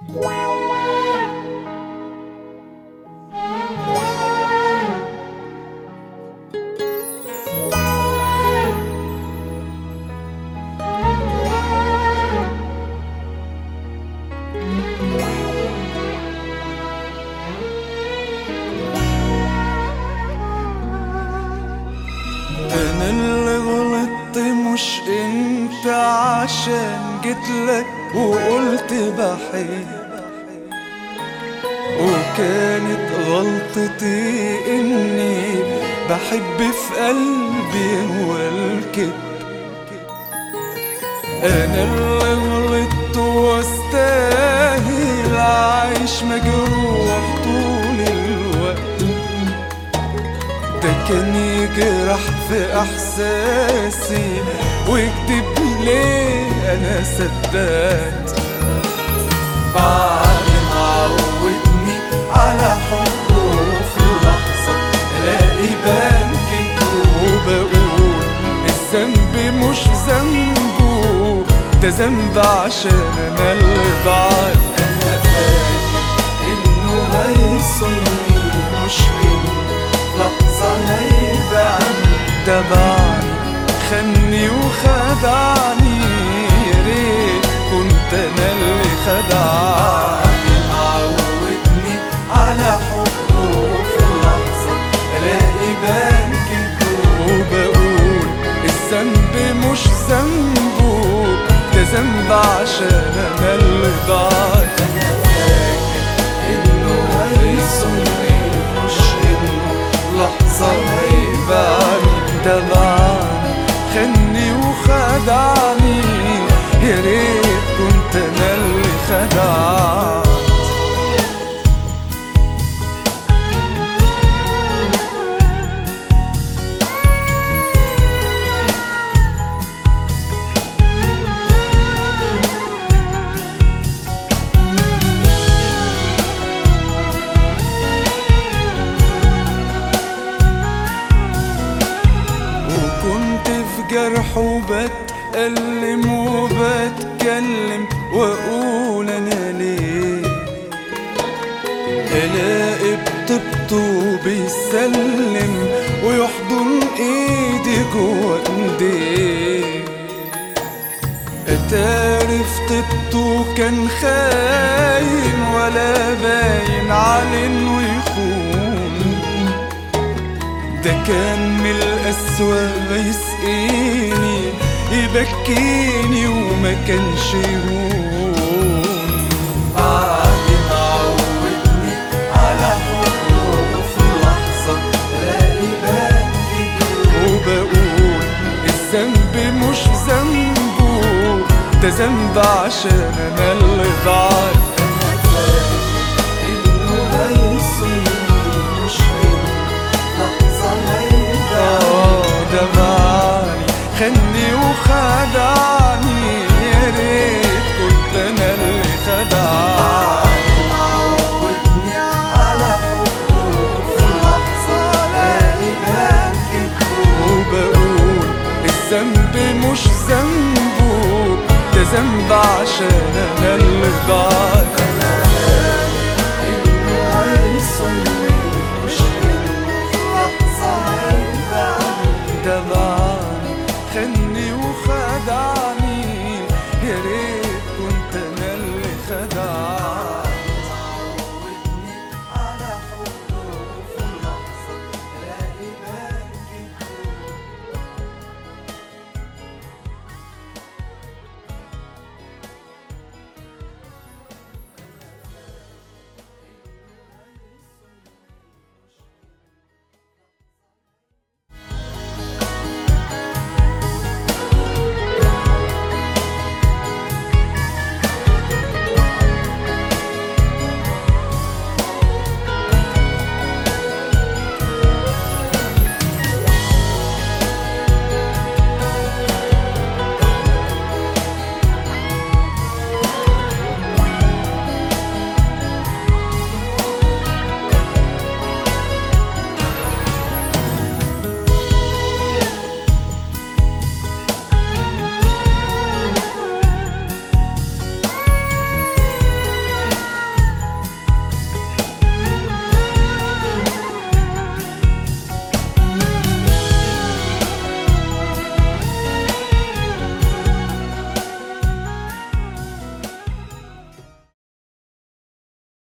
انا اللي غلطت مش انت عشان جيتلك وقلت بحب وكانت غلطتي اني بحب في قلبي هو الكذب انا اللي غلطت واستاهل عايش مجروح طول الوقت ده كان يجرح في احساسي ويكتب ليه انا صدقت بعد ما عودني على حبه في لحظة الاقي بنكت وبقول الذنب مش ذنبه ده ذنب عشان انا اللي ضعت انا فاكر انه هيصوني مش انه لحظة هيبعني ده باعني خني وخدعني يا ريت كنت انا اللي خدعني عودني على حبه في لحظة الاقي بنكت وبقول الذنب مش ذنبه ده ذنب عشان انا اللي ضاعت انا فاكر انه هيصوني مش انه لحظة هيبعني ده باعني خني وخدعني يا ريت كنت انا اللي خدعت وكنت في جرح وبتألم وبتكلم وأقول أنا ليه ألاقي بطبطه بيسلم ويحضن إيدي جوا إيديه اتعرف طبطه كان خاين ولا باين على إنه يخون ده كان من الأسوأ يسقيني يبكيني وما كانش يهون بعد ما عودني على حبه في لحظة الاقي بنكت وبقول الذنب مش ذنبه ده ذنب عشان انا اللي ضعت انا فاكر انه هيصوني مش لحظة هيبقى ده معاني خلني وخدعني يا ريت كنت انا اللي خدعني عودني على حبه في لحظة الاقي بنكت وبقول الذنب مش ذنبه ده ذنب عشان انا اللي ضاع